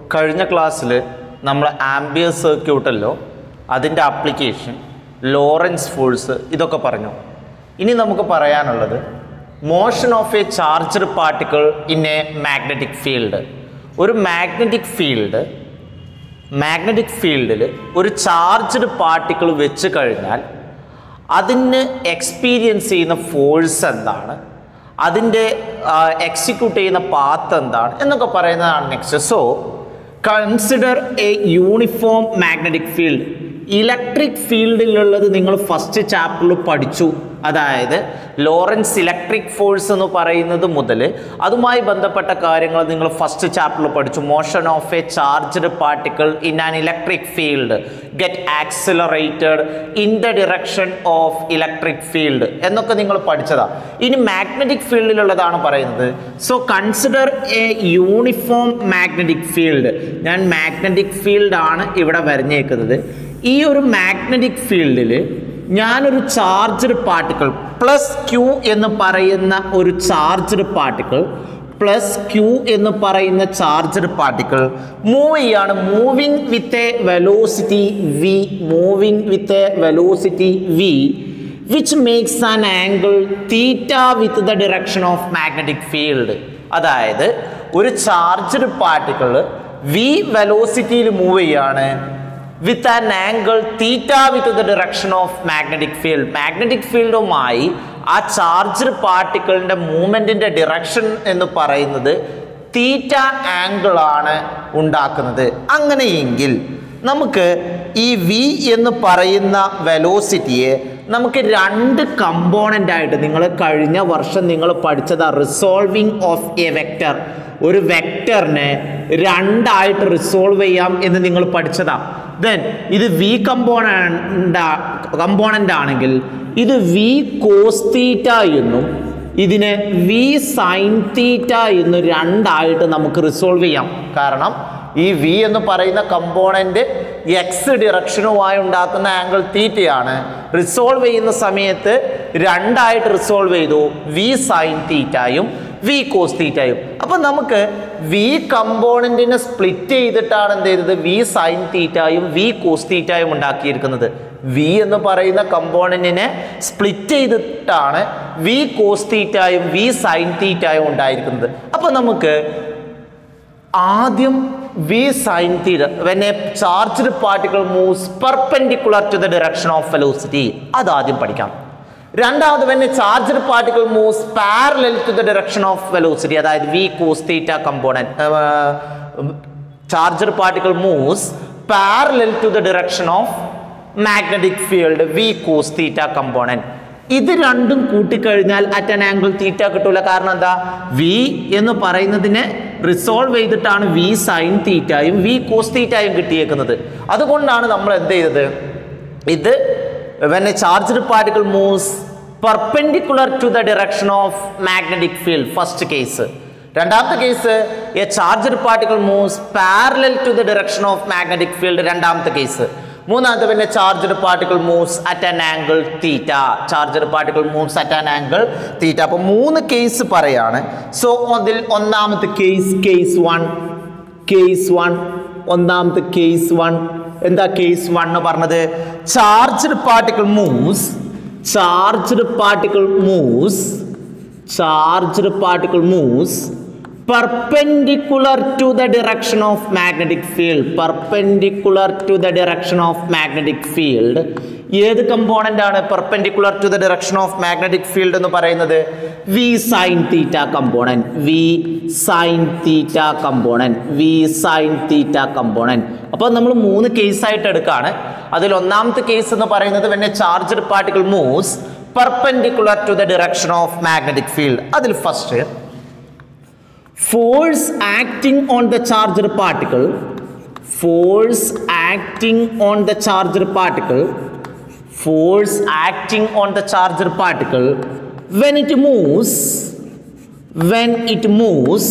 കഴിഞ്ഞ ക്ലാസ്സിൽ നമ്മൾ ആംബിയർ സർക്യൂട്ടല്ലോ അതിൻ്റെ ആപ്ലിക്കേഷൻ ലോറൻസ് ഫോഴ്സ് ഇതൊക്കെ പറഞ്ഞു ഇനി നമുക്ക് പറയാനുള്ളത് motion of a charged particle in a magnetic field ഒരു മാഗ്നറ്റിക് ഫീൽഡ് മാഗ്നറ്റിക് ഫീൽഡിൽ ഒരു ചാർജ്ഡ് പാർട്ടിക്കിൾ വെച്ച് കഴിഞ്ഞാൽ അതിന് എക്സ്പീരിയൻസ് ചെയ്യുന്ന ഫോഴ്സ് എന്താണ് അതിൻ്റെ എക്സിക്യൂട്ട് ചെയ്യുന്ന പാത്ത് എന്താണ് എന്നൊക്കെ പറയുന്നതാണ് next so consider a uniform magnetic field electric ഫീൽഡിലുള്ളത് നിങ്ങൾ ഫസ്റ്റ് ചാപ്റ്ററിൽ പഠിച്ചു അതായത് ലോറൻസ് ഇലക്ട്രിക് ഫോഴ്സ് എന്ന് പറയുന്നത് മുതൽ അതുമായി ബന്ധപ്പെട്ട കാര്യങ്ങൾ നിങ്ങൾ ഫസ്റ്റ് ചാപ്റ്ററിൽ പഠിച്ചു motion of a charged particle in an electric field get accelerated in the direction of electric field എന്നൊക്കെ നിങ്ങൾ പഠിച്ചതാ ഇനി മാഗ്നറ്റിക് ഫീൽഡിലുള്ളതാണ് പറയുന്നത് so consider a uniform magnetic field ഞാൻ മാഗ്നറ്റിക് ഫീൽഡ് ആണ് ഇവിടെ വരഞ്ഞേക്കുന്നത് ഈ ഒരു മാഗ്നറ്റിക് ഫീൽഡിൽ ഞാനൊരു ചാർജ്ഡ് പാർട്ടിക്കിൾ പ്ലസ് ക്യൂ എന്ന് പറയുന്ന ഒരു ചാർജ്ഡ് പാർട്ടിക്കിൾ പ്ലസ് ക്യൂ എന്ന് പറയുന്ന ചാർജ്ഡ് പാർട്ടിക്കിൾ മൂവ് ചെയ്യാണ് moving with a velocity v moving with a velocity v which makes an angle theta with the direction of magnetic field അതായത് ഒരു charged particle v വെലോസിറ്റിയിൽ move ചെയ്യാണ് with an angle theta with the direction of magnetic field magnetic ഫീൽഡുമായി ആ charged പാർട്ടിക്കിളിൻ്റെ മൂവ്മെൻറ്റിൻ്റെ direction എന്ന് പറയുന്നത് theta angle ആണ് ഉണ്ടാക്കുന്നത് അങ്ങനെയെങ്കിൽ നമുക്ക് ഈ വി എന്ന് പറയുന്ന വെലോസിറ്റിയെ നമുക്ക് രണ്ട് കമ്പോണൻ്റ് ആയിട്ട് നിങ്ങൾ കഴിഞ്ഞ വർഷം നിങ്ങൾ പഠിച്ചത് റിസോൾവിങ് ഓഫ് എ വെക്റ്റർ ഒരു വെക്റ്ററിനെ രണ്ടായിട്ട് റിസോൾവ് ചെയ്യാം എന്ന് നിങ്ങൾ പഠിച്ചതാ ദെൻ ഇത് വി കമ്പോണൻ്റ് കമ്പോണൻ്റ് ആണെങ്കിൽ ഇത് വി കോസ്തീറ്റ എന്നും ഇതിനെ വി സൈൻ തീറ്റ എന്ന് രണ്ടായിട്ട് നമുക്ക് റിസോൾവ് ചെയ്യാം കാരണം ഈ വി എന്ന് പറയുന്ന കമ്പോണന്റ് എക്സ് ഡിറക്ഷനുമായി ഉണ്ടാക്കുന്ന ആംഗിൾ തീറ്റയാണ് റിസോൾവ് ചെയ്യുന്ന സമയത്ത് രണ്ടായിട്ട് റിസോൾവ് ചെയ്തു വി സൈൻ തീറ്റയും വി കോസ് തീറ്റയും അപ്പൊ നമുക്ക് വി കമ്പോണന്റിനെ സ്പ്ലിറ്റ് ചെയ്തിട്ടാണ് എന്ത് ചെയ്തത് വി സൈൻ തീറ്റയും വി കോസ് തീറ്റയും ഉണ്ടാക്കിയിരിക്കുന്നത് വി എന്ന് പറയുന്ന കമ്പോണന്റിനെ സ്പ്ലിറ്റ് ചെയ്തിട്ടാണ് വി കോസ് തീറ്റയും വി സൈൻ തീറ്റയും ഉണ്ടായിരിക്കുന്നത് അപ്പൊ നമുക്ക് ആദ്യം v sine theta when a charged particle moves perpendicular to the direction of velocity അത് ആദ്യം പഠിക്കാം രണ്ടാമത് when a charged particle moves parallel to the direction of velocity അതായത് v cos theta component charged particle moves parallel to the direction of magnetic field v cos theta component ഇത് രണ്ടും കൂട്ടിക്കഴിഞ്ഞാൽ at an angle theta കിട്ടൂല കാരണം എന്താ v എന്ന് പറയുന്നതിനെ resolve ചെയ്തിട്ടാണ് വി സൈൻ തീറ്റയും വി കോസ് തീറ്റയും കിട്ടിയേക്കുന്നത് അതുകൊണ്ടാണ് നമ്മൾ എന്ത് ചെയ്തത് ഇത് when a charged particle moves perpendicular to the direction of magnetic field first case രണ്ടാമത്തെ case a charged particle moves parallel to the direction of magnetic field രണ്ടാമത്തെ കേസ് മൂന്നാമത്തെ പിന്നെ charged particle moves at an angle theta charged particle moves at an angle theta അപ്പോൾ മൂന്ന് case പറയാണ് so അതിൽ ഒന്നാമത്തെ case case one case one ഒന്നാമത്തെ case one എന്താ കേസ് വൺ പറഞ്ഞത് charged particle moves charged particle moves charged particle moves perpendicular to the direction of magnetic field perpendicular to the direction of magnetic field ഏത് component ആണ് perpendicular to the direction of magnetic field എന്ന് പറയുന്നത് v sine theta component v sine theta component v sine theta component അപ്പോൾ നമ്മൾ മൂന്ന് case ആയിട്ട് എടുക്കുകയാണ് അതിൽ ഒന്നാമത്തെ കേസ് എന്ന് പറയുന്നത് when a charged particle moves perpendicular to the direction of magnetic field അതിൽ first force acting on the charged particle force acting on the charged particle force acting on the charged particle when it moves when it moves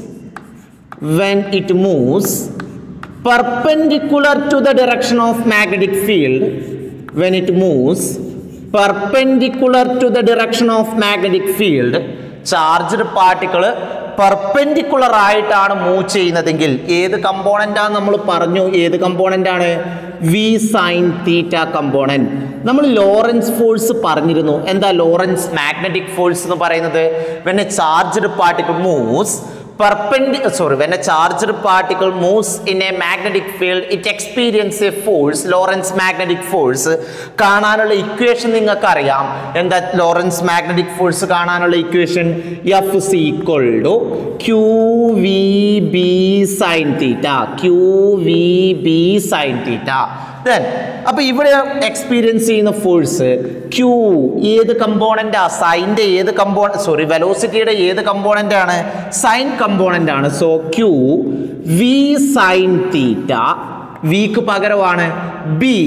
when it moves perpendicular to the direction of magnetic field when it moves perpendicular to the direction of magnetic field charged particle perpendicular ആയിട്ടാണ് move ചെയ്യുന്നതെങ്കിൽ ഏത് കമ്പോണൻ്റാണ് നമ്മൾ പറഞ്ഞു ഏത് component ആണ് v sine theta component നമ്മൾ Lorentz force പറഞ്ഞിരുന്നു എന്താ ലോറൻസ് മാഗ്നറ്റിക് ഫോഴ്സ് എന്ന് പറയുന്നത് when a charged particle moves perpendi sorry when a charged particle moves in a magnetic field it experiences a force Lorentz magnetic force കാണാനുള്ള equation നിങ്ങൾക്ക് അറിയാം എന്താ Lorentz magnetic force കാണാനുള്ള equation F C equal to Q V B sine theta q V B sine theta then അപ്പൊ ഇവിടെ experience ചെയ്യുന്ന force Q ഏത് component ആ സൈൻ്റെ ഏത് കമ്പോണന്റ് സോറി വെലോസിറ്റിയുടെ ഏത് കമ്പോണന്റ് ആണ് സൈൻ കമ്പോണന്റ് ആണ് so q v sine theta വിക്ക് പകരമാണ് ബി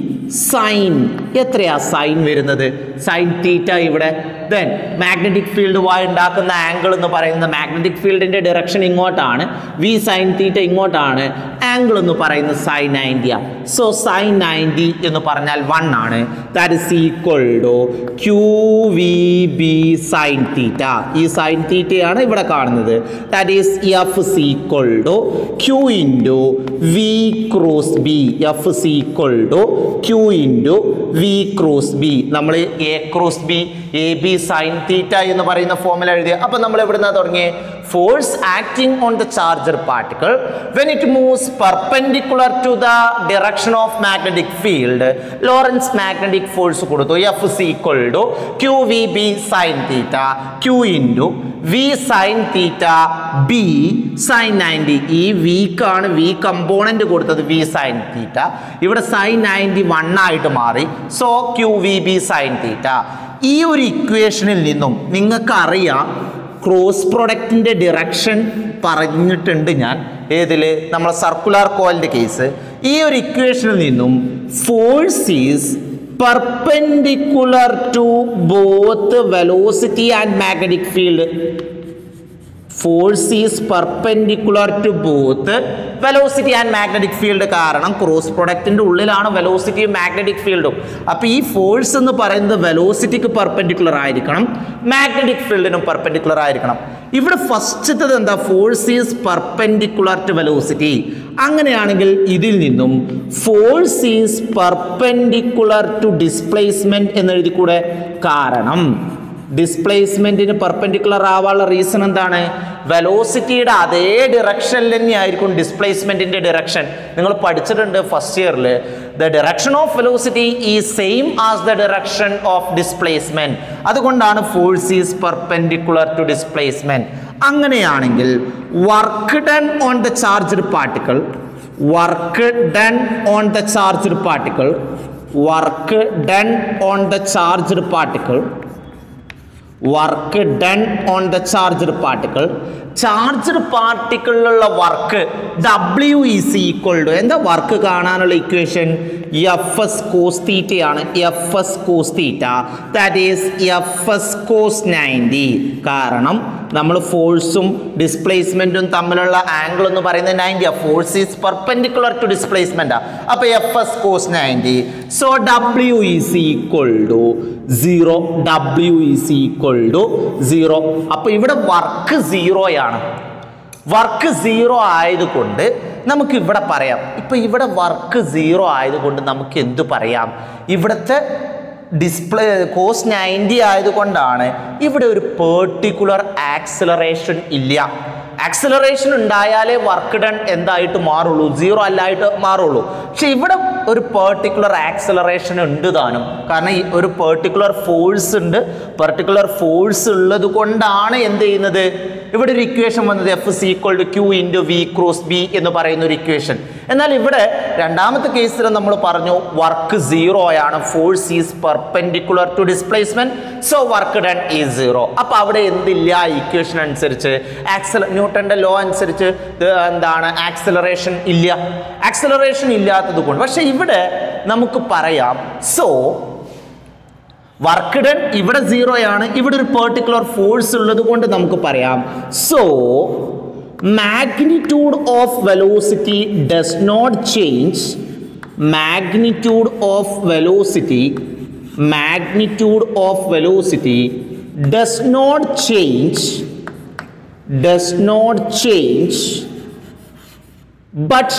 സൈൻ എത്രയാ സൈൻ വരുന്നത് സൈൻ തീറ്റ ഇവിടെ ദെൻ മാഗ്നറ്റിക് ഫീൽഡ് വായി ഉണ്ടാക്കുന്ന ആംഗിൾ എന്ന് പറയുന്നത് മാഗ്നറ്റിക് ഫീൽഡിന്റെ ഡയറക്ഷൻ ഇങ്ങോട്ടാണ് വി സൈൻ തീറ്റ ഇങ്ങോട്ടാണ് ആംഗിൾ എന്ന് പറയുന്നത് സൈൻ നയൻറ്റി ആണ് സോ സൈൻ നയൻറ്റി എന്ന് പറഞ്ഞാൽ വൺ ആണ് that is equal to Q V B sine theta ഈ സൈൻ തീറ്റയാണ് ഇവിടെ കാണുന്നത് that is F C equal to q into v cross B F C equal to q into v cross B നമ്മൾ A cross B A B sine theta എന്ന് പറയുന്ന ഫോമിൽ എഴുതിയ അപ്പം നമ്മൾ എവിടുന്ന തുടങ്ങിയ force acting on the charger particle when it moves perpendicular to the direction of magnetic field Lorentz magnetic force കൊടുത്തു F C equal to Q V B sine theta q into v sine theta B sine ninety ഈ വീക്കാണ് v component കൊടുത്തത് v sine theta ഇവിടെ sine ninety one ആയിട്ട് മാറി so q V B sine theta ഈ ഒരു ഇക്വേഷനിൽ നിന്നും നിങ്ങൾക്ക് അറിയാം ക്രോസ് പ്രൊഡക്റ്റിൻ്റെ ഡിറക്ഷൻ പറഞ്ഞിട്ടുണ്ട് ഞാൻ ഏതിൽ നമ്മളെ സർക്കുലർ കോയിലിൻ്റെ കേസ് ഈ ഒരു ഇക്വേഷനിൽ നിന്നും force is perpendicular to both velocity and magnetic field force is perpendicular to both velocity and magnetic field കാരണം ക്രോസ് പ്രൊഡക്റ്റിന്റെ ഉള്ളിലാണ് വെലോസിറ്റിയും മാഗ്നറ്റിക് ഫീൽഡും അപ്പോൾ ഈ ഫോഴ്സ് എന്ന് പറയുന്നത് വെലോസിറ്റിക്ക് പെർപെൻഡിക്കുലർ ആയിരിക്കണം മാഗ്നറ്റിക് ഫീൽഡിനും പെർപെൻഡിക്കുലർ ആയിരിക്കണം ഇവിടെ ഫസ്റ്റത്തത് എന്താ force is perpendicular to velocity അങ്ങനെയാണെങ്കിൽ ഇതിൽ നിന്നും force is perpendicular to displacement എന്ന് എഴുതിക്കൂടെ കാരണം ഡിസ്പ്ലേസ്മെന്റിന് പെർപെൻഡിക്കുലർ ആവാനുള്ള റീസൺ എന്താണ് വെലോസിറ്റിയുടെ അതേ ഡിറക്ഷനിൽ തന്നെയായിരിക്കും ഡിസ്പ്ലേസ്മെന്റിന്റെ ഡിറക്ഷൻ നിങ്ങൾ പഠിച്ചിട്ടുണ്ട് ഫസ്റ്റ് ഇയറിൽ ദ ഡിറക്ഷൻ ഓഫ് വെലോസിറ്റി ഈ same as the direction of displacement അതുകൊണ്ടാണ് force is perpendicular to displacement അങ്ങനെയാണെങ്കിൽ work done on the charged particle work done on the charged particle work done on the charged particle work done on the charged particle charged പാർട്ടിക്കിളിലുള്ള work W is equal to എന്താ work കാണാനുള്ള equation F S cos തീറ്റയാണ് F S cos theta that is F S cos ninety കാരണം നമ്മൾ ഫോഴ്സും ഡിസ്പ്ലേസ്മെൻറ്റും തമ്മിലുള്ള angle എന്ന് പറയുന്നത് നയൻറ്റി ആ force is perpendicular to displacement അപ്പോൾ F S cos ninety so W is equal to zero W is equal to zero അപ്പോൾ ഇവിടെ വർക്ക് സീറോയാണ് വർക്ക് സീറോ ആയതുകൊണ്ട് നമുക്ക് ഇവിടെ പറയാം ഇപ്പം ഇവിടെ വർക്ക് സീറോ ആയതുകൊണ്ട് നമുക്ക് എന്തു പറയാം ഇവിടുത്തെ ഡിസ്പ്ലേ കോസ് നയൻറ്റി ആയതുകൊണ്ടാണ് ഇവിടെ ഒരു പേർട്ടിക്കുലർ ആക്സിലറേഷൻ ഇല്ല ആക്സിലറേഷൻ ഉണ്ടായാലേ വർക്ക് ഡൺ എന്തായിട്ട് മാറുള്ളൂ സീറോ അല്ലായിട്ട് മാറുള്ളൂ പക്ഷെ ഇവിടെ ഒരു പേർട്ടിക്കുലർ ആക്സിലറേഷൻ ഉണ്ട് താനും കാരണം ഈ ഒരു പേർട്ടിക്കുലർ ഫോഴ്സ് ഉണ്ട് പെർട്ടിക്കുലർ ഫോഴ്സ് ഉള്ളത് കൊണ്ടാണ് എന്ത് ചെയ്യുന്നത് ഇവിടെ ഒരു ഇക്വേഷൻ വന്നത് F C equal to q into v cross B എന്ന് പറയുന്ന ഒരു ഇക്വേഷൻ എന്നാൽ ഇവിടെ രണ്ടാമത്തെ കേസിൽ നമ്മൾ പറഞ്ഞു വർക്ക് സീറോ ആണ് force is perpendicular to displacement so work done is zero അപ്പോൾ അവിടെ എന്തില്ല ഇക്വേഷൻ അനുസരിച്ച് ആക്സല ന്യൂട്ടന്റെ ലോ അനുസരിച്ച് ഇത് എന്താണ് ആക്സലറേഷൻ ഇല്ല ആക്സലറേഷൻ ഇല്ലാത്തത് കൊണ്ട് പക്ഷെ ഇവിടെ നമുക്ക് പറയാം സോ വർക്ക് ഡൺ ഇവിടെ സീറോയാണ് ഇവിടെ ഒരു പെർട്ടിക്കുലർ ഫോഴ്സ് ഉള്ളത് കൊണ്ട് നമുക്ക് പറയാം so magnitude of velocity does not change magnitude of velocity magnitude of velocity does not change does not change but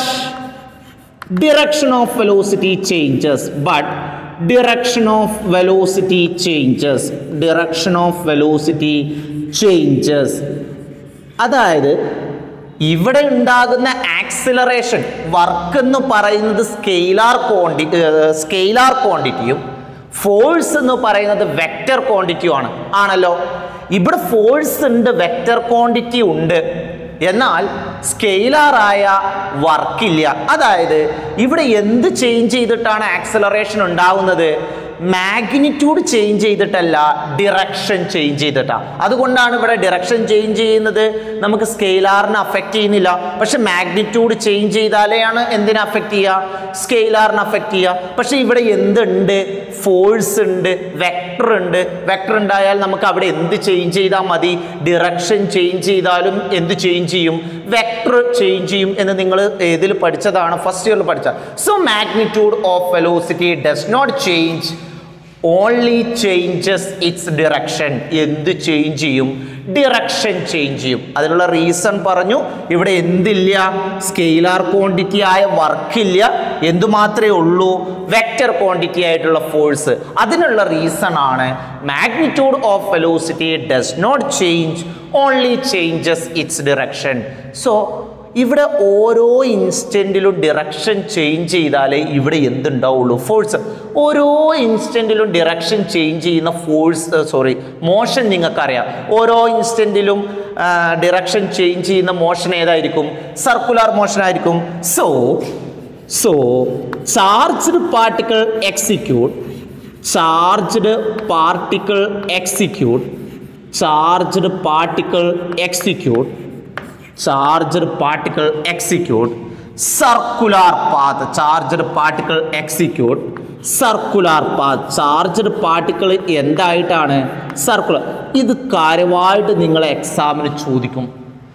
direction of velocity changes but direction of velocity changes direction of velocity changes അതായത് ഇവിടെ ഉണ്ടാകുന്ന acceleration work എന്ന് പറയുന്നത് scalar quanti scalar ക്വാണ്ടിറ്റിയും force എന്ന് പറയുന്നത് vector ക്വാണ്ടിറ്റിയും ആണ് ആണല്ലോ ഇവിടെ ഫോഴ്സ് ഉണ്ട് വെക്റ്റർ ക്വാണ്ടിറ്റി ഉണ്ട് എന്നാൽ സ്കെയിലാറായ വർക്കില്ല അതായത് ഇവിടെ എന്ത് ചേഞ്ച് ചെയ്തിട്ടാണ് ആക്സലറേഷൻ ഉണ്ടാവുന്നത് മാഗ്നിറ്റ്യൂഡ് ചേഞ്ച് ചെയ്തിട്ടല്ല ഡിറക്ഷൻ ചേഞ്ച് ചെയ്തിട്ടാണ് അതുകൊണ്ടാണ് ഇവിടെ ഡിറക്ഷൻ ചേഞ്ച് ചെയ്യുന്നത് നമുക്ക് സ്കെയിലാറിനെ അഫക്റ്റ് ചെയ്യുന്നില്ല പക്ഷെ മാഗ്നിറ്റ്യൂഡ് ചേഞ്ച് ചെയ്താലെയാണ് എന്തിനെ അഫക്റ്റ് ചെയ്യുക സ്കെയിലാറിനെ അഫക്റ്റ് ചെയ്യുക പക്ഷെ ഇവിടെ എന്തുണ്ട് ഫോഴ്സ് ഉണ്ട് വെക്ടർ ഉണ്ട് വെക്ടർ ഉണ്ടായാൽ നമുക്ക് അവിടെ എന്ത് ചേഞ്ച് ചെയ്താൽ മതി ഡിറക്ഷൻ ചേഞ്ച് ചെയ്താലും എന്ത് ചേഞ്ച് ചെയ്യും വെക്ടർ ചേഞ്ച് ചെയ്യും എന്ന് നിങ്ങൾ ഏതിൽ പഠിച്ചതാണ് ഫസ്റ്റ് ഇയറിൽ പഠിച്ച so magnitude of velocity does not change only changes its direction എന്ത് ചേഞ്ച് ചെയ്യും ഡിറക്ഷൻ ചേഞ്ച് ചെയ്യും അതിനുള്ള റീസൺ പറഞ്ഞു ഇവിടെ എന്തില്ല സ്കെയിലാർ ക്വാണ്ടിറ്റി ആയ വർക്കില്ല എന്തു മാത്രമേ ഉള്ളൂ വെക്റ്റർ ക്വാണ്ടിറ്റി ആയിട്ടുള്ള ഫോഴ്സ് അതിനുള്ള റീസൺ ആണ് magnitude of velocity does not change only changes its direction so ഇവിടെ ഓരോ ഇൻസ്റ്റൻറ്റിലും ഡിറക്ഷൻ ചേഞ്ച് ചെയ്താലേ ഇവിടെ എന്തുണ്ടാവുള്ളൂ ഫോഴ്സ് ഓരോ ഇൻസ്റ്റൻറ്റിലും ഡിറക്ഷൻ ചേഞ്ച് ചെയ്യുന്ന ഫോഴ്സ് സോറി മോഷൻ നിങ്ങൾക്കറിയാം ഓരോ ഇൻസ്റ്റൻറ്റിലും ഡിറക്ഷൻ ചേഞ്ച് ചെയ്യുന്ന മോഷൻ ഏതായിരിക്കും സർക്കുലർ മോഷൻ ആയിരിക്കും so so charged particle execute charged particle execute charged particle execute charged particle execute circular path charged particle execute circular path charged particle എന്തായിട്ടാണ് circular ഇത് കാര്യമായിട്ട് നിങ്ങളെ എക്സാമിന് ചോദിക്കും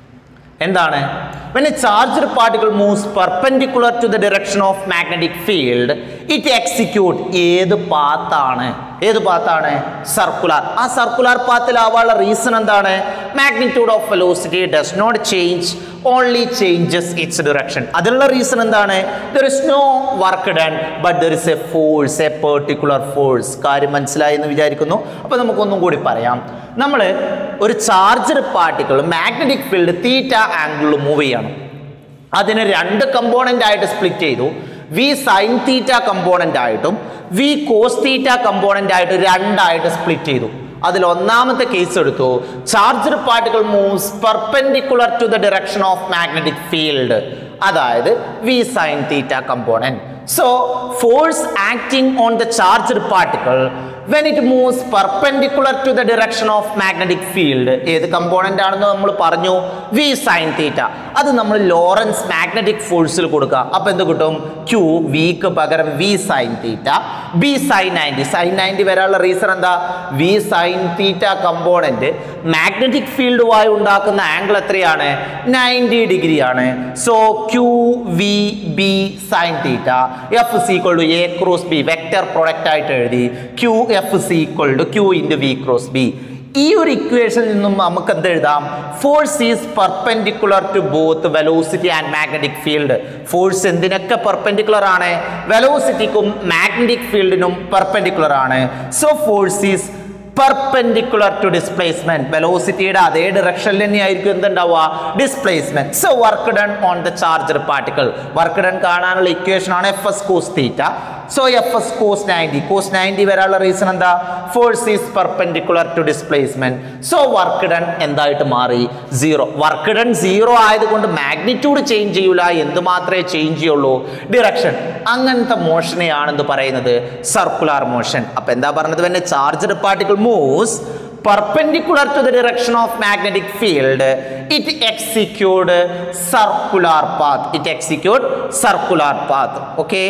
എന്താണ് when a charged particle moves perpendicular to the direction of magnetic field it execute ഏത് പാത്താണ് ഏത് പാത്താണ് സർക്കുലാർ ആ സർക്കുലാർ പാത്തിലാവാനുള്ള റീസൺ എന്താണ് magnitude of velocity does not change only changes its direction അതിനുള്ള റീസൺ എന്താണ് there is no work done but there is a force a particular force കാര്യം മനസ്സിലായി എന്ന് വിചാരിക്കുന്നു അപ്പോൾ നമുക്കൊന്നും കൂടി പറയാം നമ്മൾ ഒരു charged particle magnetic field theta ആംഗിളിൽ മൂവ് ചെയ്യണം അതിനെ രണ്ട് കമ്പോണൻ്റ് ആയിട്ട് സ്പ്ലിറ്റ് ചെയ്തു വി സൈൻ തീറ്റ കമ്പോണൻ്റ് ആയിട്ടും വി കോസ് തീറ്റ കമ്പോണൻ്റ് ആയിട്ട് രണ്ടായിട്ട് സ്പ്ലിറ്റ് ചെയ്തു അതിൽ ഒന്നാമത്തെ കേസ് എടുത്തു charged particle moves perpendicular to the direction of magnetic field അതായത് v sine theta component so force acting on the charger particle when it moves perpendicular to the direction of magnetic field ഏത് component ആണെന്ന് നമ്മൾ പറഞ്ഞു V sine തീറ്റ അത് നമ്മൾ Lawrence magnetic ഫോഴ്സിൽ കൊടുക്കുക അപ്പോൾ എന്ത് കിട്ടും ക്യൂ വിക്ക് പകരം v sine theta B sine ninety sine ninety വരാനുള്ള റീസൺ എന്താ v sine theta component magnetic ഫീൽഡുമായി ഉണ്ടാക്കുന്ന ആംഗിൾ എത്രയാണ് നയൻറ്റി ഡിഗ്രി ആണ് so q V B sine theta F C equal to A cross B vector product ആയിട്ട് എഴുതി q F C equal to q into v cross B ഈ ഒരു ഇക്വേഷനിൽ നിന്നും നമുക്ക് എന്ത് എഴുതാം force is perpendicular to both velocity and magnetic field force എന്തിനൊക്കെ പെർപെൻഡിക്കുലർ ആണ് വെലോസിറ്റിക്കും മാഗ്നറ്റിക് ഫീൽഡിനും പെർപെൻഡിക്കുലർ ആണ് so force is perpendicular to displacement വെലോസിറ്റിയുടെ അതേ ഡയറക്ഷനിൽ തന്നെയായിരിക്കും എന്തുണ്ടാവുക displacement so work done on the charger particle work done കാണാനുള്ള ഇക്വേഷൻ ആണ് F S cos theta so F S cos ninety cos ninety വരാനുള്ള റീസൺ എന്താ force is perpendicular to displacement so work done എന്തായിട്ട് മാറി zero work done zero ആയതുകൊണ്ട് magnitude change ചെയ്യൂല എന്ത് മാത്രമേ ചേഞ്ച് ചെയ്യുള്ളൂ ഡിറക്ഷൻ അങ്ങനത്തെ മോഷനെയാണെന്ന് പറയുന്നത് സർക്കുലാർ മോഷൻ അപ്പൊ എന്താ പറഞ്ഞത് പിന്നെ charger particle moves perpendicular to the direction of magnetic field it execute circular path it execute circular path okay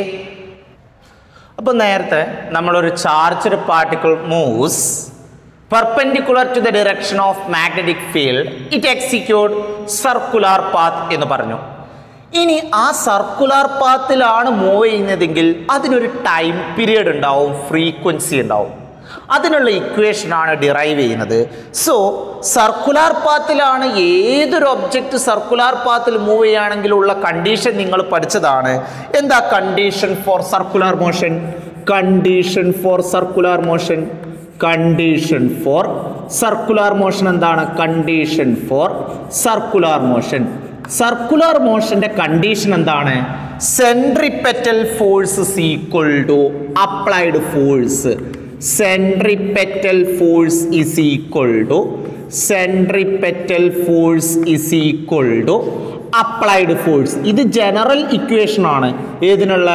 അപ്പോൾ നേരത്തെ നമ്മളൊരു charged particle moves perpendicular to the direction of magnetic field it execute circular path എന്ന് പറഞ്ഞു ഇനി ആ circular പാത്തിലാണ് move ചെയ്യുന്നതെങ്കിൽ അതിനൊരു time period ഉണ്ടാവും ഫ്രീക്വൻസി ഉണ്ടാവും അതിനുള്ള ഇക്വേഷനാണ് ഡിറൈവ് ചെയ്യുന്നത് സോ സർക്കുലാർ പാത്തിലാണ് ഏതൊരു ഒബ്ജക്റ്റ് സർക്കുലാർ പാത്തിൽ മൂവ് ചെയ്യുകയാണെങ്കിലുള്ള കണ്ടീഷൻ നിങ്ങൾ പഠിച്ചതാണ് എന്താ condition for circular motion condition for circular motion condition for circular motion എന്താണ് condition for circular motion circular മോഷന്റെ കണ്ടീഷൻ എന്താണ് centripetal force equal to applied force centripetal force is equal to centripetal force is equal to applied force ഇത് general equation ആണ് ഏതിനുള്ള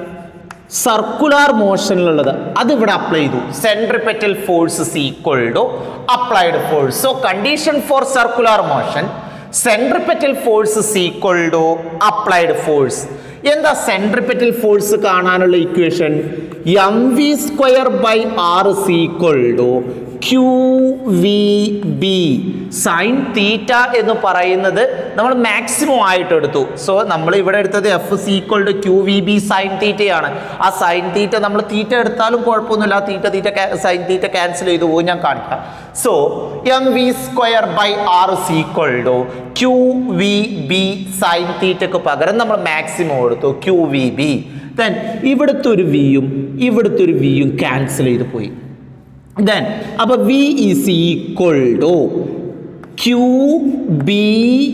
circular മോഷനിലുള്ളത് അത് ഇവിടെ apply ചെയ്തു centripetal force equal to applied force so condition for circular motion centripetal force equal to applied force എന്താ centripetal force കാണാനുള്ള equation M V square by R equal to Q V B sine theta എന്ന് പറയുന്നത് നമ്മൾ maximum ആയിട്ട് എടുത്തു so നമ്മൾ ഇവിടെ എടുത്തത് F is equal to Q V B sine തീറ്റയാണ് ആ സൈൻ തീറ്റ നമ്മൾ തീറ്റ എടുത്താലും കുഴപ്പമൊന്നുമില്ല ആ തീറ്റ തീറ്റ സൈൻ തീറ്റ ക്യാൻസൽ ചെയ്തു പോകും ഞാൻ കാണിക്കാം so M V square by R is equal to Q V B sine തീറ്റക്ക് പകരം നമ്മൾ മാക്സിമം എടുത്തു ക്യു വി ബി ദെൻ ഇവിടുത്തെ ഒരു വിയും ഇവിടുത്തെ ഒരു വിയും ക്യാൻസൽ ചെയ്ത് പോയി ദെൻ അപ്പൊ V is equal to Q B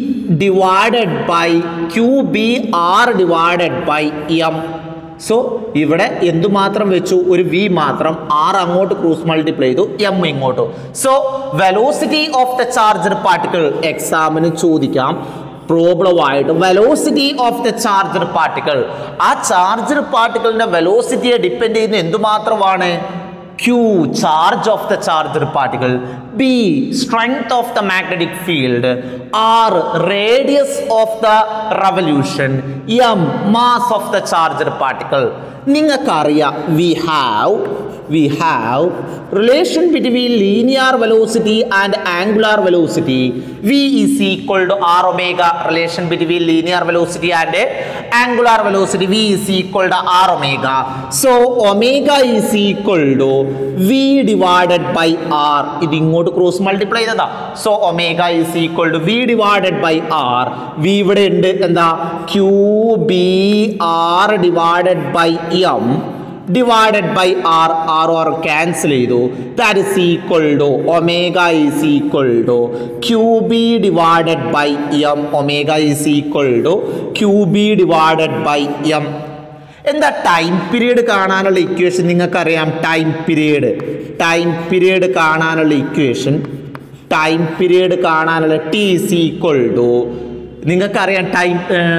divided by Q B R divided by M so ഇവിടെ എന്തുമാത്രം വെച്ചു ഒരു വി മാത്രം ആർ അങ്ങോട്ട് ക്രൂസ് മൾട്ടിപ്ലൈ ചെയ്തു എം ഇങ്ങോട്ട് so velocity of the charged particle എക്സാമിന് ചോദിക്കാം പ്രോബ്ലം ആയിട്ട് velocity of the charged particle ആ ചാർജഡ് പാർട്ടിക്കിളിന്റെ വെലോസിറ്റിയെ ഡിപ്പെൻഡ് ചെയ്യുന്ന എന്തുമാത്രമാണ് Q charge of the charged particle B strength of the magnetic field R radius of the revolution M mass of the charged particle നിങ്ങൾക്കറിയാം we have we have relation between linear velocity and angular velocity V is equal to R omega relation between linear velocity and angular velocity V is equal to R omega so omega is equal to V divided by R ഇത് ഇങ്ങോട്ട് cross multiply ചെയ്തതാ so omega is equal to V divided by R V ഇവിടെ ഉണ്ട് എന്താ Q B R divided by M divided by R R R cancel ചെയ്തു that is equal to omega is equal to Q B divided by M omega is equal to Q B divided by M എന്താ time period കാണാനുള്ള equation നിങ്ങൾക്കറിയാം time period time period കാണാനുള്ള equation time period കാണാനുള്ള T is equal to നിങ്ങൾക്കറിയാം time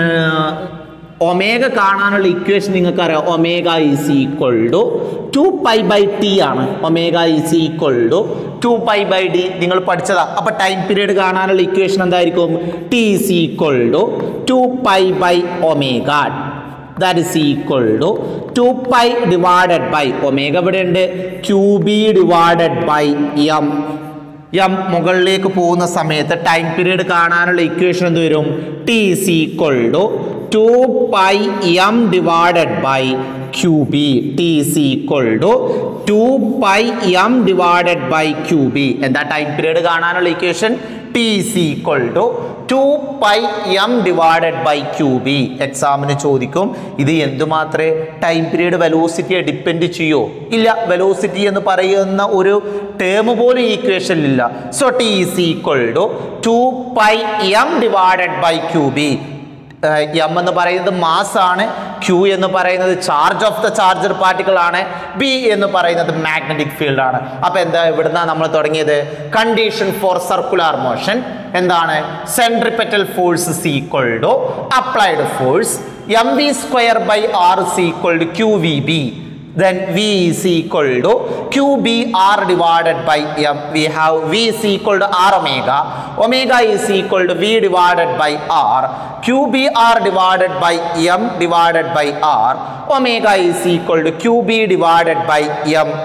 omega കാണാനുള്ള equation നിങ്ങൾക്കറിയാം omega is equal to two pi by T ആണ് omega is equal to two pi by D നിങ്ങൾ പഠിച്ചതാ അപ്പൊ ടൈം പീരീഡ് കാണാനുള്ള ഇക്വേഷൻ എന്തായിരിക്കും T is equal to two pi by omega that is equal to two pi divided by omega ഇവിടെ ഉണ്ട് Q B divided by M M മുകളിലേക്ക് പോകുന്ന സമയത്ത് ടൈം പീരീഡ് കാണാനുള്ള ഇക്വേഷൻ എന്ത് വരും T is equal to two pi M divided by Q B T is equal to two pi M divided by Q B എന്താ time period കാണാനുള്ള equation T is equal to two pi M divided by Q B എക്സാമിന് ചോദിക്കും ഇത് എന്തുമാത്രമേ time period വെലോസിറ്റിയെ depend ചെയ്യോ ഇല്ല velocity എന്ന് പറയുന്ന ഒരു ടേം പോലും ഈ ഇക്വേഷനിലില്ല so T is equal to two pi M divided by Q B M എന്ന് പറയുന്നത് മാസ് ആണ് ക്യൂ എന്ന് പറയുന്നത് charge of the charger particle ആണ് ബി എന്ന് പറയുന്നത് മാഗ്നറ്റിക് ഫീൽഡ് ആണ് അപ്പൊ എന്താ ഇവിടുന്ന് നമ്മൾ തുടങ്ങിയത് കണ്ടീഷൻ ഫോർ സർക്കുലാർ മോഷൻ എന്താണ് centripetal force equal to applied force M V square by R equal to Q V B then V is equal to QBR divided by M. We have V is equal to R omega. Omega is equal to V divided by R. QBR divided by M divided by R. Omega is equal to QB divided by M.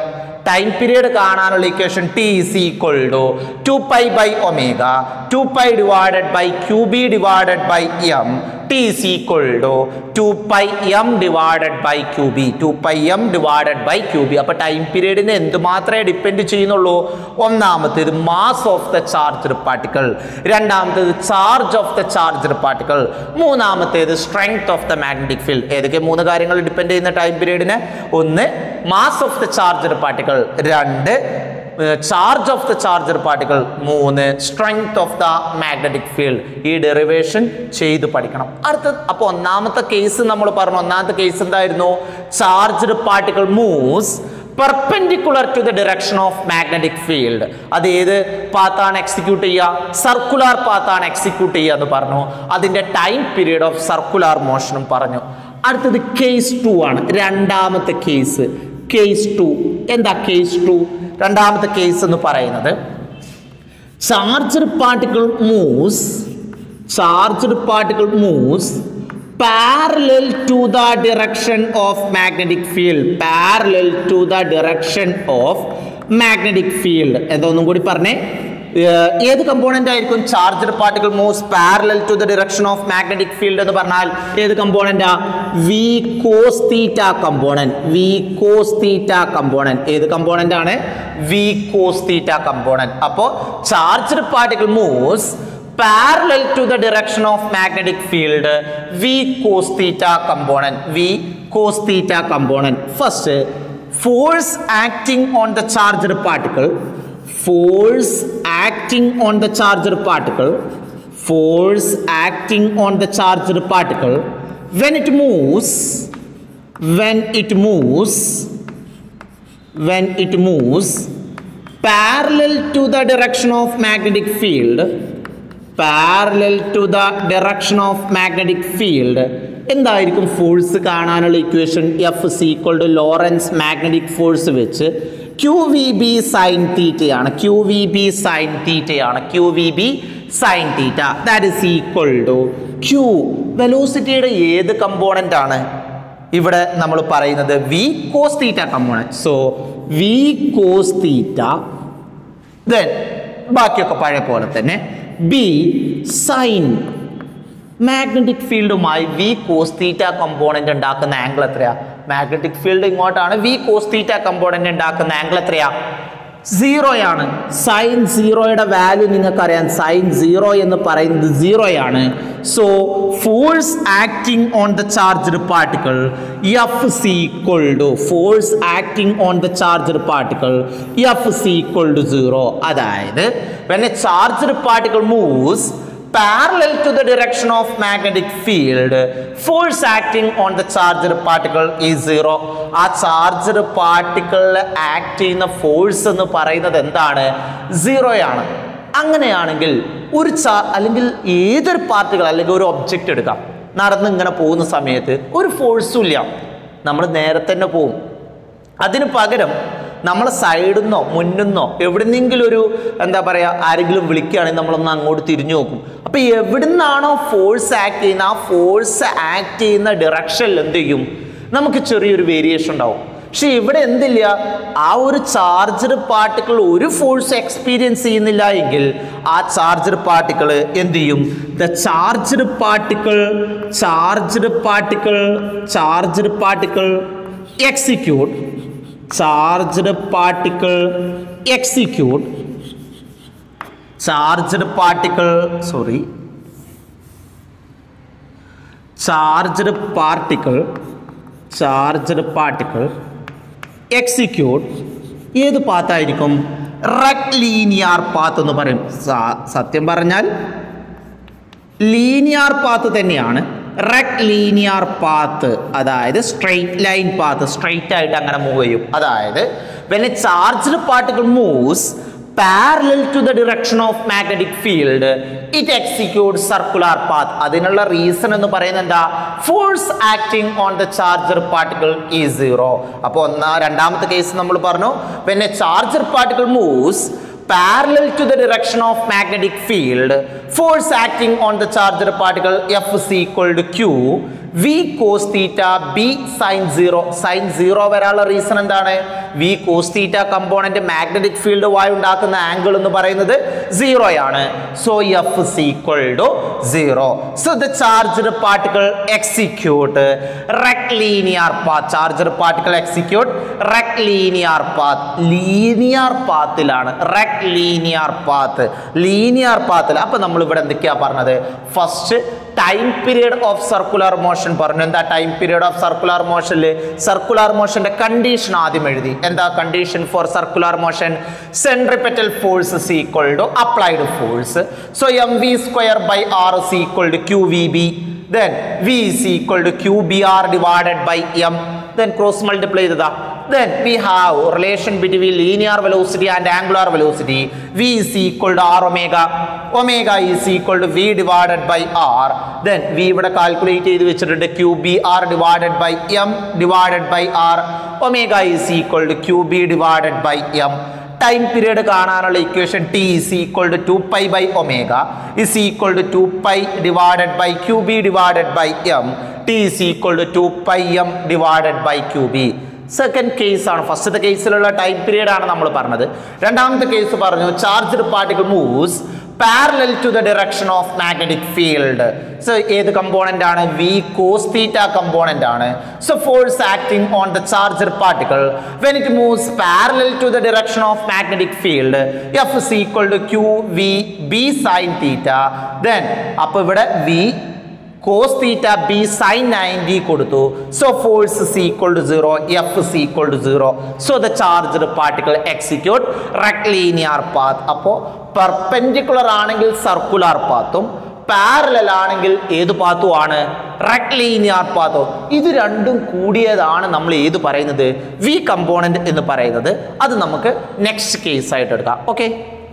Time period കാണാനുള്ള equation T is equal to two pi by omega two pi divided by Q B divided by M T is equal to two pi M divided by Q B two pi M divided by Q B അപ്പൊ time പീരീഡിനെ എന്ത് മാത്രമേ depend ചെയ്യുന്നുള്ളൂ ഒന്നാമത്തേത് mass of the charged particle രണ്ടാമത്തേത് charge of the charged particle മൂന്നാമത്തേത് strength of the magnetic field ഏതൊക്കെ മൂന്ന് കാര്യങ്ങൾ ഡിപ്പെൻഡ് ചെയ്യുന്ന ടൈം പീരീഡിന് ഒന്ന് mass of the charged particle രണ്ട് charge of the charger particle മൂന്ന് strength of the magnetic field ഈ ഡെറിവേഷൻ ചെയ്ത് പഠിക്കണം അടുത്ത അപ്പോൾ ഒന്നാമത്തെ കേസ് നമ്മൾ പറഞ്ഞു ഒന്നാമത്തെ കേസ് എന്തായിരുന്നു charged particle moves perpendicular to the direction of magnetic field അത് ഏത് പാത്താണ് എക്സിക്യൂട്ട് ചെയ്യുക സർക്കുലാർ പാത്താണ് എക്സിക്യൂട്ട് ചെയ്യുക എന്ന് പറഞ്ഞു അതിൻ്റെ ടൈം പീരീഡ് ഓഫ് സർക്കുലാർ മോഷനും പറഞ്ഞു അടുത്തത് കേസ് ടു ആണ് രണ്ടാമത്തെ കേസ് കേസ് ടു എന്താ കേസ് ടു രണ്ടാമത്തെ കേസ് എന്ന് പറയുന്നത് charged particle moves charged particle moves parallel to the direction of magnetic field parallel to the direction of magnetic field എന്തോന്നും കൂടി പറഞ്ഞേ ഏർ ഏത് കമ്പോണന്റ് ആയിരിക്കും charged particle moves parallel to the direction of magnetic field എന്ന് പറഞ്ഞാൽ ഏത് കമ്പോണന്റാ V cos theta component V cos theta component ഏത് കമ്പോണന്റ് ആണ് വി കോസ് തീറ്റ കമ്പോണന്റ് അപ്പോൾ charged particle moves parallel to the direction of magnetic field v cos theta component v cos theta component first force acting on the charged particle force acting on the charged particle force acting on the charged particle when it moves when it moves when it moves parallel to the direction of magnetic field parallel to the direction of magnetic field എന്തായിരിക്കും force കാണാനുള്ള equation F C equal to Lorentz magnetic force വെച്ച് Q V B sine തീറ്റയാണ് Q V B sine തീറ്റയാണ് Q V B sine theta that is equal to Q വെലോസിറ്റിയുടെ ഏത് component ആണ് ഇവിടെ നമ്മൾ പറയുന്നത് V cos theta component so V cos theta then ബാക്കിയൊക്കെ പഴയ പോലെ തന്നെ ബി സൈൻ മാഗ്നറ്റിക് ഫീൽഡുമായി വി കോസ് തീറ്റ കമ്പോണന്റ് ഉണ്ടാക്കുന്ന ആംഗിൾ എത്രയാ മാഗ്നറ്റിക് ഫീൽഡ് ഇങ്ങോട്ടാണ് വി കോസ് തീറ്റ കമ്പോണന്റ് ഉണ്ടാക്കുന്ന ആംഗിൾ എത്രയാ സീറോയാണ് സൈൻ സീറോയുടെ വാല്യൂ നിങ്ങൾക്കറിയാം സൈൻ സീറോ എന്ന് പറയുന്നത് സീറോയാണ് so force acting on the charged particle F C equal to force acting on the charged particle F C equal to zero അതായത് when a charged particle moves parallel to the direction of magnetic field force acting on the charged particle is zero ആ charged പാർട്ടിക്കിളിൽ act ചെയ്യുന്ന force എന്ന് പറയുന്നത് എന്താണ് സീറോയാണ് അങ്ങനെയാണെങ്കിൽ ഒരു ചാ അല്ലെങ്കിൽ ഏതൊരു പാർട്ടികൾ അല്ലെങ്കിൽ ഒരു ഒബ്ജക്റ്റ് എടുക്കാം നടന്ന് ഇങ്ങനെ പോകുന്ന സമയത്ത് ഒരു ഫോഴ്സും ഇല്ല നമ്മൾ നേരെ തന്നെ പോവും അതിന് പകരം നമ്മൾ സൈഡിൽ നിന്നോ മുന്നിൽ നിന്നോ എവിടുന്നെങ്കിലും ഒരു എന്താ പറയുക ആരെങ്കിലും വിളിക്കുകയാണെങ്കിൽ നമ്മളൊന്ന് അങ്ങോട്ട് തിരിഞ്ഞു നോക്കും അപ്പോൾ എവിടുന്നാണോ ഫോഴ്സ് ആക്ട് ചെയ്യുന്ന ആ ഫോഴ്സ് ആക്ട് ചെയ്യുന്ന ഡിറക്ഷനിൽ എന്ത് ചെയ്യും നമുക്ക് ചെറിയൊരു വേരിയേഷൻ ഉണ്ടാവും പക്ഷെ ഇവിടെ എന്തില്ല ആ ഒരു ചാർജഡ് പാർട്ടിക്കിൾ ഒരു ഫോഴ്സ് എക്സ്പീരിയൻസ് ചെയ്യുന്നില്ല എങ്കിൽ ആ ചാർജഡ് പാർട്ടിക്കിൾ എന്ത് ചെയ്യും the charged particle charged particle charged particle execute charged particle execute charged particle sorry charged particle charged particle execute ഏത് പാത്തായിരിക്കും റെക്ട് ലീനിയർ പാത്ത് എന്ന് പറയും സ- സത്യം പറഞ്ഞാൽ ലീനിയർ പാത്ത് തന്നെയാണ് റെക്ട് ലീനിയർ പാത്ത് അതായത് സ്ട്രെയിറ്റ് ലൈൻ പാത്ത് സ്ട്രെയിറ്റ് ആയിട്ട് അങ്ങനെ മൂവ് ചെയ്യും അതായത് when a charged particle moves parallel to the direction of magnetic field it execute circular path അതിനുള്ള റീസൺ എന്ന് പറയുന്നത് എന്താ force acting on the charger particle ഈ സീറോ അപ്പോൾ ഒന്നാ രണ്ടാമത്തെ കേസ് നമ്മൾ പറഞ്ഞു when a charger particle moves parallel to the direction of magnetic field force acting on the charged particle F is equal to Q V cos theta B sine zero sine zero വരാനുള്ള reason എന്താണ് V cos theta component magnetic field വായി ഉണ്ടാക്കുന്ന angle എന്ന് പറയുന്നത് zero ആണ് so F equal to zero so the charge particle execute rectilinear path charger particle execute rectilinear path linear പാത്തിലാണ് rectilinear path linear പാത്തിൽ അപ്പൊ നമ്മൾ ഇവിടെ എന്തൊക്കെയാ പറഞ്ഞത് first time period of circular motion പറഞ്ഞു എന്താ ടൈം പീരിയഡ് ഓഫ് സർക്കുലർ മോഷനിൽ സർക്കുലർ മോഷന്റെ കണ്ടീഷൻ ആദ്യം എഴുതി എന്താ condition for circular motion centripetal force is equal to applied force so M V square by R is equal to Q V B then v is equal to qbr divided by m then cross multiply ചെയ്തതാ then we have relation between linear velocity and angular velocity v is equal to r omega omega is equal to v divided by r then v ഇവിടെ calculate ചെയ്ത് വെച്ചിട്ടുണ്ട് qbr divided by m divided by r omega is equal to qb divided by m time period കാണാനുള്ള equation T is equal to two pi by omega is equal to two pi divided by Q B divided by M T is equal to two pi M divided by Q B second case ആണ് ഫസ്റ്റത്തെ കേസിലുള്ള time period ആണ് നമ്മൾ പറഞ്ഞത് രണ്ടാമത്തെ case പറഞ്ഞു charged particle moves parallel to the direction of magnetic field so ഏത് component ആണ് V cos theta component ആണ് so force acting on the charger particle when it moves parallel to the direction of magnetic field F is equal to Q V B sine theta then അപ്പൊ ഇവിടെ V cos theta B sine ninety കൊടുത്തു so force is equal to zero F is equal to zero so the charged particle execute rectilinear path അപ്പോൾ perpendicular ആണെങ്കിൽ circular പാത്തും parallel ആണെങ്കിൽ ഏത് പാത്തും ആണ് റെക്ലീനിയർ പാത്തോ ഇത് രണ്ടും കൂടിയതാണ് നമ്മൾ ഏത് പറയുന്നത് വി കമ്പോണന്റ് എന്ന് പറയുന്നത് അത് നമുക്ക് നെക്സ്റ്റ് കേസ് ആയിട്ട് എടുക്കാം ഓക്കെ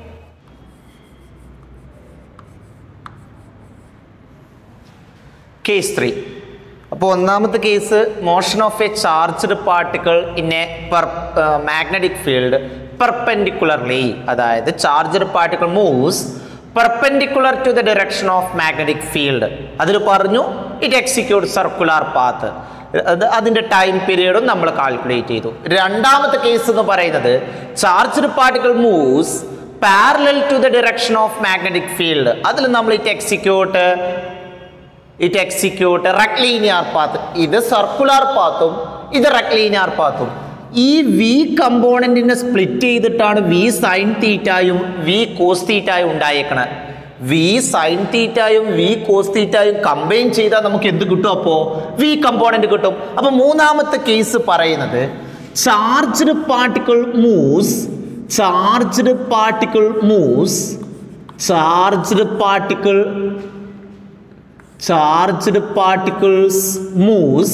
കേസ് ത്രീ അപ്പോൾ ഒന്നാമത്തെ case motion of a charged particle in a per magnetic field perpendicularly അതായത് charged particle moves perpendicular to the direction of magnetic field അതിൽ പറഞ്ഞു ഇറ്റ് എക്സിക്യൂട്ട് സർക്കുലർ പാത്ത് അത് അതിൻ്റെ time പീരീഡും നമ്മൾ കാൽക്കുലേറ്റ് ചെയ്തു രണ്ടാമത്തെ കേസ് എന്ന് പറയുന്നത് charged particle moves parallel to the direction of magnetic field അതിൽ നമ്മൾ it execute it execute rectilinear path ഇത് സർക്കുലർ പാത്തും ഇത് റെക്ലീനിയർ പാത്തും ഈ വി കമ്പോണന്റിനെ സ്പ്ലിറ്റ് ചെയ്തിട്ടാണ് വി സൈൻ തീറ്റായും വി കോസ് തീറ്റായും ഉണ്ടായേക്കണത് വി സൈൻ തീറ്റായും വി കോസ് തീറ്റായും കമ്പൈൻ ചെയ്താൽ നമുക്ക് എന്ത് കിട്ടും അപ്പോൾ വി കമ്പോണന്റ് കിട്ടും അപ്പൊ മൂന്നാമത്തെ കേസ് പറയുന്നത് charged particle moves charged particle moves charged particle charged particles moves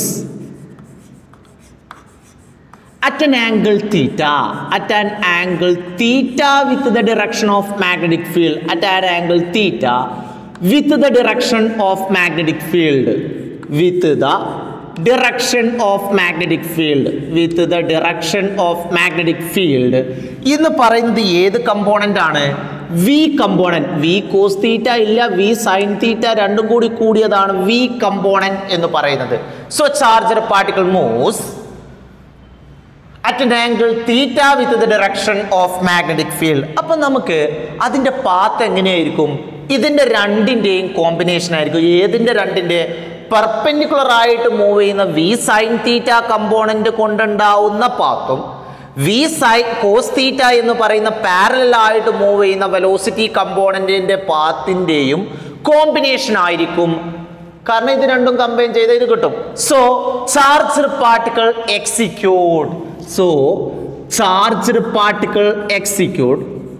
at an angle theta at an angle theta with the direction of magnetic field at an angle theta with the direction of magnetic field with the direction of magnetic field with the direction of magnetic field എന്ന് പറയുന്നത് ഏത് component ആണ് V component V cos theta ഇല്ല V sine തീറ്റ രണ്ടും കൂടി കൂടിയതാണ് V component എന്ന് പറയുന്നത് so charger particle moves at an angle theta with the direction of magnetic field അപ്പൊ നമുക്ക് അതിന്റെ പാത്ത് എങ്ങനെയായിരിക്കും ഇതിന്റെ രണ്ടിന്റെയും കോമ്പിനേഷൻ ആയിരിക്കും ഏതിന്റെ രണ്ടിന്റെ പെർപെൻഡിക്കുലർ ആയിട്ട് മൂവ് ചെയ്യുന്ന വി സൈൻ തീറ്റ കമ്പോണന്റ് കൊണ്ടുണ്ടാവുന്ന പാത്തും വി സൈ കോസ് തീറ്റ എന്ന് പറയുന്ന പാരലൽ ആയിട്ട് മൂവ് ചെയ്യുന്ന വെലോസിറ്റി കമ്പോണന്റിന്റെ പാത്തിന്റെയും കോമ്പിനേഷൻ ആയിരിക്കും കാരണം ഇത് രണ്ടും കമ്പൈൻ ചെയ്ത് ഇത് കിട്ടും so charged particle execute so charged particle execute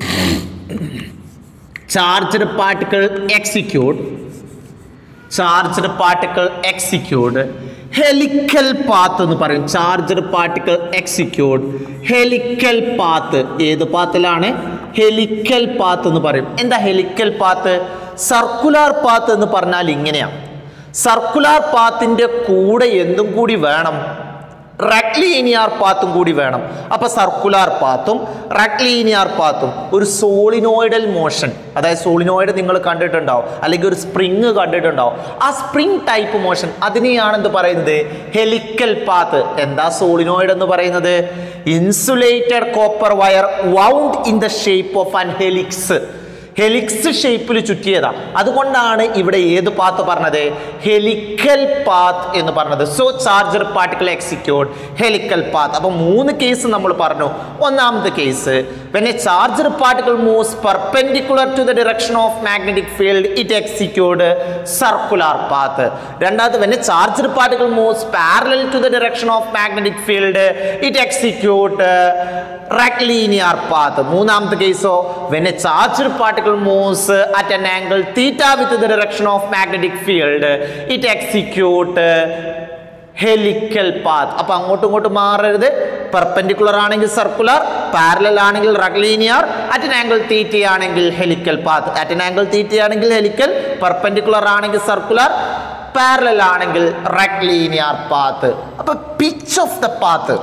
charged particle execute charged particle execute helical path എന്ന് പറയും charged particle execute helical path ഏത് പാത്തിലാണ് ഹെലിക്കൽ പാത്ത് എന്ന് പറയും എന്താ ഹെലിക്കൽ പാത്ത് സർക്കുലാർ പാത്ത് എന്ന് പറഞ്ഞാൽ ഇങ്ങനെയാണ് സർക്കുലാർ പാത്തിന്റെ കൂടെ എന്തും കൂടി വേണം റെക്ലീനിയർ പാത്തും കൂടി വേണം അപ്പൊ സർക്കുലാർ പാത്തും റെക്ലീനിയർ പാത്തും ഒരു സോളിനോയിഡൽ മോഷൻ അതായത് സോളിനോയിഡ് നിങ്ങൾ കണ്ടിട്ടുണ്ടാവും അല്ലെങ്കിൽ ഒരു സ്പ്രിങ് കണ്ടിട്ടുണ്ടാവും ആ സ്പ്രിങ് ടൈപ്പ് മോഷൻ അതിനെയാണ് എന്ത് പറയുന്നത് ഹെലിക്കൽ പാത്ത് എന്താ സോളിനോയിഡ് എന്ന് പറയുന്നത് insulated copper wire wound in the shape of an helix helix ഷേപ്പിൽ ചുറ്റിയതാ അതുകൊണ്ടാണ് ഇവിടെ ഏത് പാത്ത് പറഞ്ഞത് ഹെലിക്കൽ പാത്ത് എന്ന് പറഞ്ഞത് so charger particle execute helical path അപ്പൊ മൂന്ന് കേസ് നമ്മൾ പറഞ്ഞു ഒന്നാമത്തെ case when a charger particle moves perpendicular to the direction of magnetic field it execute circular path രണ്ടാമത് when a charger particle moves parallel to the direction of magnetic field it execute rectilinear path മൂന്നാമത്തെ കേസോ when a charger particle moves at an angle theta with the direction of magnetic field it execute helical path അപ്പൊ അങ്ങോട്ടും ഇങ്ങോട്ടും മാറരുത് perpendicular ആണെങ്കിൽ circular parallel ആണെങ്കിൽ റഗ്ലീനിയർ at angle theta ആണെങ്കിൽ helical path at angle theta ആണെങ്കിൽ ഹെലിക്കൽ പെർപെൻഡിക്കുലർ ആണെങ്കിൽ circular parallel ആണെങ്കിൽ റഗ്ലീനിയർ പാത്ത് അപ്പൊ pitch of the path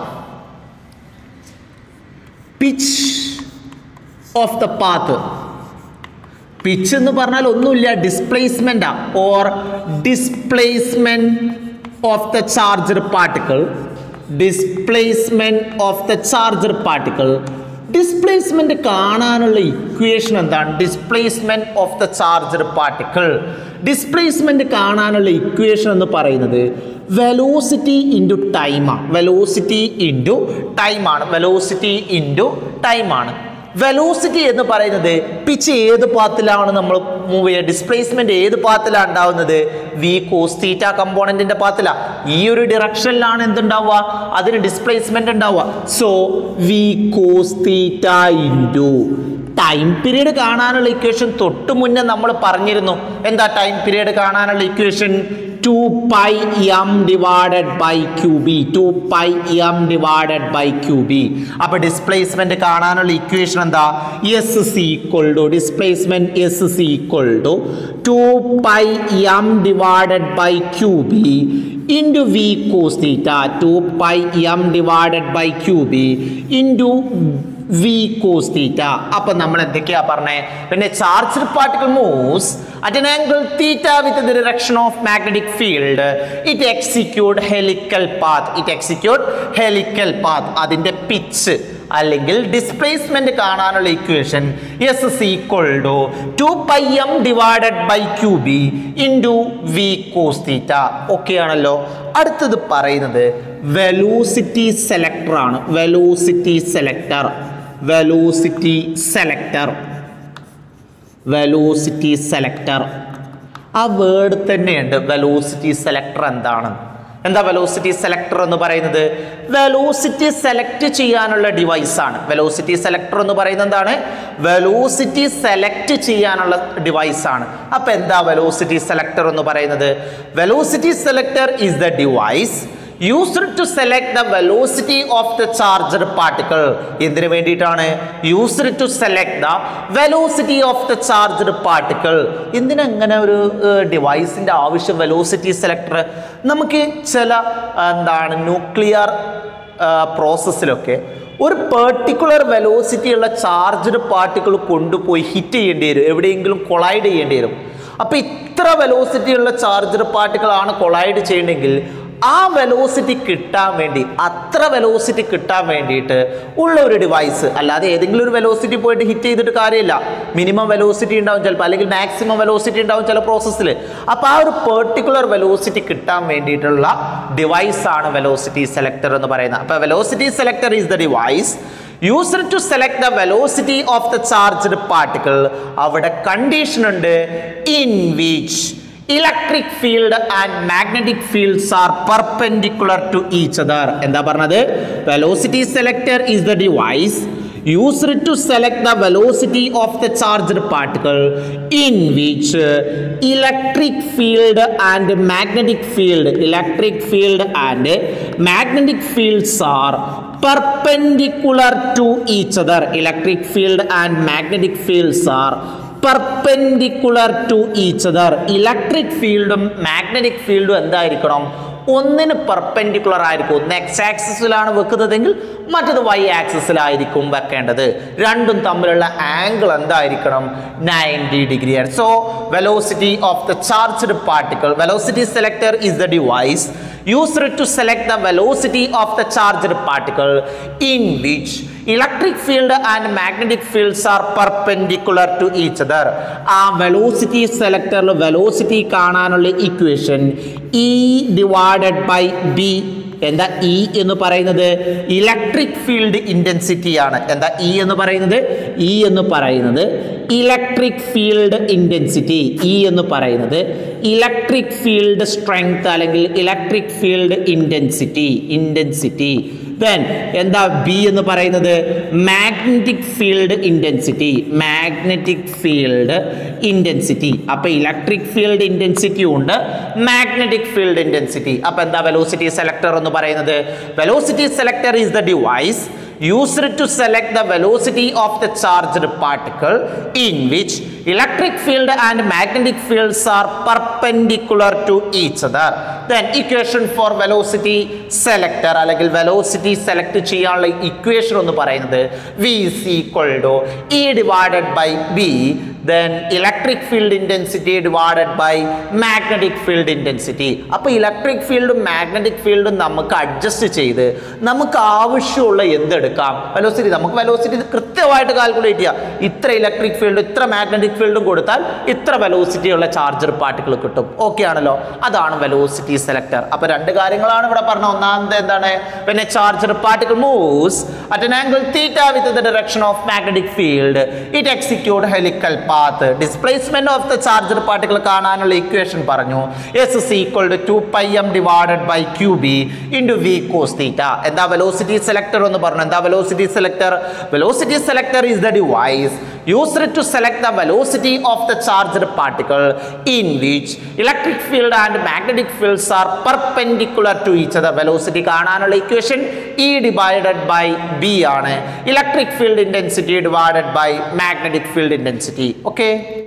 pitch of the path pitch എന്ന് പറഞ്ഞാൽ ഒന്നുമില്ല displacement or displacement of the charger particle displacement of the charger particle displacement കാണാനുള്ള equation എന്താണ് displacement of the charger particle displacement കാണാനുള്ള equation എന്ന് പറയുന്നത് velocity into ടൈമാണ് velocity into ടൈമാണ് വെലോസിറ്റി ഇൻറ്റു ടൈമാണ് വെലോസിറ്റി എന്ന് പറയുന്നത് പിച്ച് ഏത് പാത്തിലാണ് നമ്മൾ മൂവ് ചെയ്യുക ഡിസ്പ്ലേസ്മെന്റ് ഏത് പാത്തിലാണ് ഉണ്ടാവുന്നത് വി കോസ്റ്റീറ്റ കമ്പോണന്റിന്റെ പാത്തിലാ ഈ ഒരു ഡിറക്ഷനിലാണ് എന്തുണ്ടാവുക അതിന് ഡിസ്പ്ലേസ്മെന്റ് ഉണ്ടാവുക so V cos theta into time period കാണാനുള്ള ഇക്വേഷൻ തൊട്ട് മുന്നേ നമ്മൾ പറഞ്ഞിരുന്നു എന്താ ടൈം പീരീഡ് കാണാനുള്ള equation two pi M divided by Q B two pi M divided by Q B അപ്പൊ ഡിസ്പ്ലേസ്മെന്റ് കാണാനുള്ള ഇക്വേഷൻ എന്താ S C equal to displacement S C equal to two pi M divided by Q B into V cos theta two pi M divided by Q B into V cos തീറ്റ അപ്പൊ നമ്മൾ എന്തൊക്കെയാ പറഞ്ഞേ പിന്നെ charge particle moves at an angle theta with the direction of magnetic field it execute helical path it execute helical path അതിന്റെ pitch അല്ലെങ്കിൽ displacement കാണാനുള്ള equation S is equal to two pi M divided by Q B into V cos theta okay ആണല്ലോ അടുത്തത് പറയുന്നത് velocity selector ആണ് velocity selector velocity selector velocity selector ആ word തന്നെയുണ്ട് velocity selector എന്താണ് എന്താ വെലോസിറ്റി സെലക്ടർ എന്ന് പറയുന്നത് വെലോസിറ്റി സെലക്ട് ചെയ്യാനുള്ള ഡിവൈസ് ആണ് വെലോസിറ്റി സെലക്ടർ എന്ന് പറയുന്നത് എന്താണ് വെലോസിറ്റി സെലക്ട് ചെയ്യാനുള്ള ഡിവൈസ് ആണ് അപ്പൊ എന്താ വെലോസിറ്റി സെലക്ടർ എന്ന് പറയുന്നത് velocity selector is the device used to select the velocity of the charger particle എന്തിനു വേണ്ടിയിട്ടാണ് used to select the velocity of the charger particle എന്തിനങ്ങനെ ഒരു ഡിവൈസിന്റെ ആവശ്യം വെലോസിറ്റി സെലക്ടർ നമുക്ക് ചില ആ, എന്താണ് ന്യൂക്ലിയർ പ്രോസസ്സിലൊക്കെ ഒരു പെർട്ടിക്കുലർ വെലോസിറ്റി ഉള്ള ചാർജഡ് പാർട്ടിക്കിൾ കൊണ്ടുപോയി ഹിറ്റ് ചെയ്യേണ്ടി വരും എവിടെയെങ്കിലും കൊളൈഡ് ചെയ്യേണ്ടി വരും അപ്പൊ ഇത്ര വെലോസിറ്റി ഉള്ള ചാർജർ പാർട്ടിക്കിൾ ആണ് കൊളൈഡ് ചെയ്യണമെങ്കിൽ ആ വെലോസിറ്റി കിട്ടാൻ വേണ്ടി അത്ര വെലോസിറ്റി കിട്ടാൻ വേണ്ടിയിട്ട് ഉള്ള ഒരു ഡിവൈസ് അല്ലാതെ ഏതെങ്കിലും ഒരു വെലോസിറ്റി പോയിട്ട് ഹിറ്റ് ചെയ്തിട്ട് കാര്യമില്ല മിനിമം വെലോസിറ്റി ഉണ്ടാവും ചിലപ്പോൾ അല്ലെങ്കിൽ മാക്സിമം വെലോസിറ്റി ഉണ്ടാവും ചില പ്രോസസ്സിൽ അപ്പോൾ ആ ഒരു പെർട്ടിക്കുലർ വെലോസിറ്റി കിട്ടാൻ വേണ്ടിയിട്ടുള്ള ഡിവൈസ് ആണ് വെലോസിറ്റി സെലക്ടർ എന്ന് പറയുന്നത് അപ്പോൾ velocity selector is the device used to select the velocity of the charged particle അവിടെ കണ്ടീഷൻ ഉണ്ട് in which electric field and magnetic fields are perpendicular to each other എന്താ പറഞ്ഞത് velocity selector is the device used to select the velocity of the charged particle in which uh, electric field and magnetic field electric field and magnetic fields are perpendicular to each other electric field and magnetic fields are perpendicular to each other electric ഫീൽഡും magnetic ഫീൽഡും എന്തായിരിക്കണം ഒന്നിന് perpendicular ആയിരിക്കും ഒന്ന് X ആക്സിസിലാണ് വെക്കുന്നതെങ്കിൽ മറ്റത് Y ആക്സിസിലായിരിക്കും വെക്കേണ്ടത് രണ്ടും തമ്മിലുള്ള ആംഗിൾ എന്തായിരിക്കണം നയൻറ്റി ഡിഗ്രി ആണ് so velocity of the charged particle velocity selector is the device used to select the velocity of the charged particle in which electric field and magnetic fields are perpendicular to each other ആ velocity സെലക്ടറിൽ velocity കാണാനുള്ള equation E divided by B എന്താ E എന്ന് പറയുന്നത് electric field intensity ആണ് എന്താ E എന്ന് പറയുന്നത് ഇ എന്ന് പറയുന്നത് ഇലക്ട്രിക് ഫീൽഡ് ഇന്റൻസിറ്റി ഇ എന്ന് പറയുന്നത് ഇലക്ട്രിക് ഫീൽഡ് സ്ട്രെങ്ത് അല്ലെങ്കിൽ electric field intensity intensity then എന്താ ബി എന്ന് പറയുന്നത് magnetic field intensity magnetic field intensity അപ്പൊ ഇലക്ട്രിക് ഫീൽഡ് ഇന്റൻസിറ്റി ഉണ്ട് മാഗ്നറ്റിക് ഫീൽഡ് ഇന്റൻസിറ്റി അപ്പൊ എന്താ വെലോസിറ്റി സെലക്ടർ എന്ന് പറയുന്നത് velocity selector is the device used to select the velocity of the charged particle in which electric field and magnetic fields are perpendicular to each other then equation for velocity selector അല്ലെങ്കിൽ velocity select ചെയ്യാനുള്ള equation എന്ന് പറയുന്നത് v is equal to e divided by b then electric field intensity divided by magnetic field intensity അപ്പോൾ electric ഫീൽഡും magnetic ഫീൽഡും നമുക്ക് adjust ചെയ്ത് നമുക്ക് ആവശ്യമുള്ള എന്തെടുക്കാം വെലോസിറ്റി നമുക്ക് വെലോസിറ്റി കൃത്യമായിട്ട് കാൽക്കുലേറ്റ് ചെയ്യാം ഇത്ര ഇലക്ട്രിക് ഫീൽഡ് ഇത്ര മാഗ്നറ്റിക് ഫീൽഡും കൊടുത്താൽ ഇത്ര വെലോസിറ്റി ഉള്ള ചാർജർ പാർട്ടിക്കിൾ കിട്ടും ഓക്കെ ആണല്ലോ അതാണ് വെലോസിറ്റി സെലക്ടർ അപ്പൊ രണ്ട് കാര്യങ്ങളാണ് ഇവിടെ പറഞ്ഞ ഒന്നാമത് എന്താണ് പിന്നെ charger particle moves at an angle theta with the direction of magnetic field it execute helical path displacement of the charged particle കാണാനുള്ള ഇക്വേഷൻ പറഞ്ഞു S is equal to 2 pi m divided by qb into v cos theta എന്താ velocity selector എന്ന് പറഞ്ഞു എന്താ velocity selector velocity selector is the device used to select the velocity of the charged particle in which electric field and magnetic fields are perpendicular to each other velocity കാണാനുള്ള ഇക്വേഷൻ E divided by B ആണ് electric field intensity divided by magnetic field intensity okay